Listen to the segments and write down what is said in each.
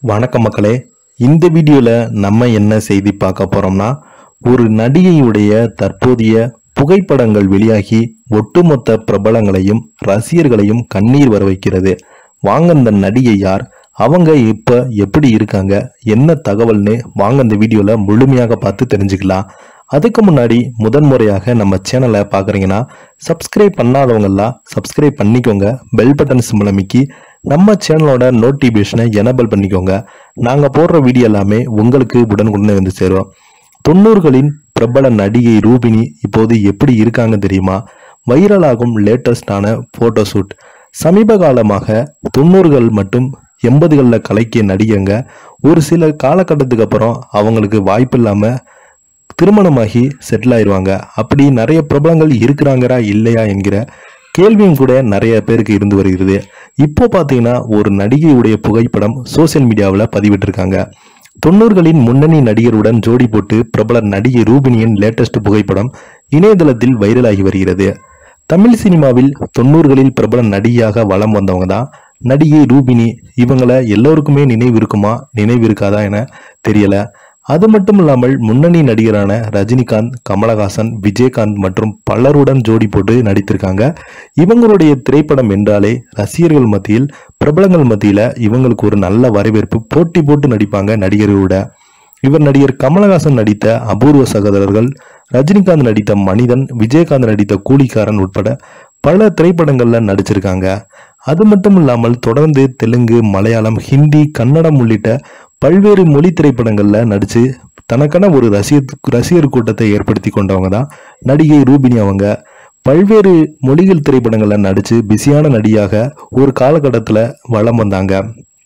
வணக்கம் மக்களே இந்த வீடியோல நம்ம என்ன செய்தி பார்க்க போறோம்னா ஒரு நடிகையுடைய தற்போதைய புகைப்படங்கள் வெளியாகி ஒட்டுமொத்த பிரபலங்களையும் ரசிகர்களையும் கண்ணீர் வர வைக்கிறது வாங்க இந்த நடிகை யார் அவங்க இப்ப எப்படி இருக்காங்க என்ன தகவல்னு வாங்க இந்த வீடியோல முழுமையாக பார்த்து தெரிஞ்சுக்கலாம் அதுக்கு முன்னாடி முதன்முறையாக நம்ம சேனலை பார்க்குறீங்கன்னா சப்ஸ்கிரைப் பண்ணாதவங்கெல்லாம் சப்ஸ்கிரைப் பண்ணிக்கோங்க பெல் பட்டன் சிம்பிள் அமைக்கி நம்ம சேனலோட நோட்டிபிகேஷனை எனபிள் பண்ணிக்கோங்க நாங்கள் போடுற வீடியோ எல்லாமே உங்களுக்கு உடனுக்குடனே வந்து சேரும் தொண்ணூறுகளின் பிரபல நடிகை ரூபினி இப்போது எப்படி இருக்காங்க தெரியுமா வைரலாகும் லேட்டஸ்டான ஃபோட்டோஷூட் சமீப காலமாக தொண்ணூறுகள் மற்றும் எண்பதுகளில் கலக்கிய நடிகங்க ஒரு சில காலகட்டத்துக்கு அப்புறம் அவங்களுக்கு வாய்ப்பு இல்லாமல் திருமணமாகி செட்டில் ஆயிடுவாங்க அப்படி நிறைய பிரபலங்கள் இருக்கிறாங்களா இல்லையா என்கிற கேள்வியும் கூட நிறைய பேருக்கு இருந்து வருகிறது இப்போ பார்த்தீங்கன்னா ஒரு நடிகையுடைய புகைப்படம் சோசியல் மீடியாவில் பதிவிட்டிருக்காங்க தொண்ணூறுகளின் முன்னணி நடிகருடன் ஜோடி போட்டு பிரபல நடிகை ரூபினியின் லேட்டஸ்ட் புகைப்படம் இணையதளத்தில் வைரலாகி வருகிறது தமிழ் சினிமாவில் தொண்ணூறுகளில் பிரபல நடிகையாக வலம் வந்தவங்க தான் நடிகை ரூபினி இவங்களை எல்லோருக்குமே நினைவு இருக்குமா நினைவு இருக்காதா என தெரியல அது மட்டும் இல்லாமல் முன்னணி நடிகரான ரஜினிகாந்த் கமலஹாசன் விஜயகாந்த் மற்றும் பலருடன் ஜோடி போட்டு நடித்திருக்காங்க இவங்களுடைய திரைப்படம் என்றாலே ரசிகர்கள் மத்தியில் பிரபலங்கள் மத்தியில இவங்களுக்கு ஒரு நல்ல வரவேற்பு போட்டி போட்டு நடிப்பாங்க நடிகர்களோட இவர் நடிகர் கமலஹாசன் நடித்த அபூர்வ சகோதரர்கள் ரஜினிகாந்த் நடித்த மனிதன் விஜயகாந்த் நடித்த கூலிக்காரன் உட்பட பல திரைப்படங்கள்ல நடிச்சிருக்காங்க அது மட்டும் இல்லாமல் தொடர்ந்து தெலுங்கு மலையாளம் ஹிந்தி கன்னடம் உள்ளிட்ட பல்வேறு மொழி திரைப்படங்கள்ல நடிச்சு தனக்கான ஒரு ரசிகர் ரசிகர் கூட்டத்தை ஏற்படுத்தி கொண்டவங்க தான் நடிகை ரூபினி அவங்க பல்வேறு மொழிகள் திரைப்படங்கள்ல நடிச்சு பிஸியான நடிகையாக ஒரு காலகட்டத்தில் வலம் வந்தாங்க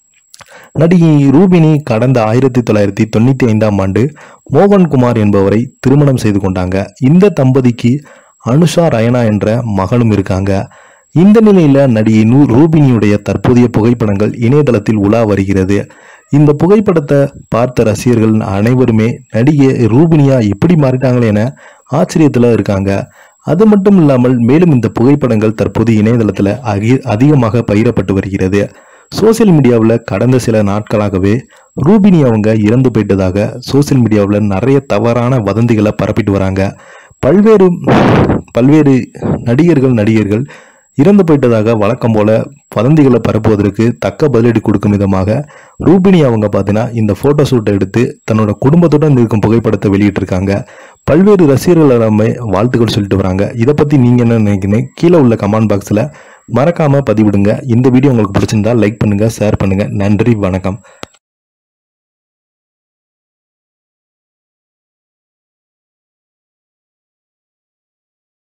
நடிகை ரூபினி கடந்த ஆயிரத்தி தொள்ளாயிரத்தி தொண்ணூத்தி ஐந்தாம் ஆண்டு மோகன்குமார் என்பவரை திருமணம் செய்து கொண்டாங்க இந்த தம்பதிக்கு அனுஷா ரயனா என்ற மகனும் இருக்காங்க இந்த நிலையில நடிகை நூ ரூபினியுடைய தற்போதைய புகைப்படங்கள் இணையதளத்தில் உலா வருகிறது இந்த புகைப்படத்தை பார்த்த ரசிகர்கள் அனைவருமே நடிகை ரூபினியா எப்படி மாறிட்டாங்களே என ஆச்சரியத்துல இருக்காங்க அது மட்டும் இல்லாமல் மேலும் இந்த புகைப்படங்கள் தற்போது இணையதளத்தில் அகி அதிகமாக பகிரப்பட்டு வருகிறது சோசியல் மீடியாவில் கடந்த சில நாட்களாகவே ரூபினி அவங்க இறந்து போயிட்டதாக சோசியல் மீடியாவில் நிறைய தவறான வதந்திகளை பரப்பிட்டு வராங்க பல்வேறு பல்வேறு நடிகர்கள் நடிகர்கள் இறந்து போயிட்டதாக வழக்கம் போல வதந்திகளை பரப்புவதற்கு தக்க பதிலடி கொடுக்கும் விதமாக ரூபினி அவங்க பார்த்தீங்கன்னா இந்த போட்டோ ஷூட்டை எடுத்து தன்னோட குடும்பத்துடன் இருக்கும் புகைப்படத்தை வெளியிட்டிருக்காங்க பல்வேறு ரசிகர்கள் எல்லாமே வாழ்த்துக்கள் சொல்லிட்டு வராங்க இதை பற்றி நீங்கள் என்ன நினைக்கிறீங்க கீழே உள்ள கமெண்ட் பாக்ஸில் மறக்காமல் பதிவிடுங்க இந்த வீடியோ உங்களுக்கு பிடிச்சிருந்தா லைக் பண்ணுங்கள் ஷேர் பண்ணுங்கள் நன்றி வணக்கம்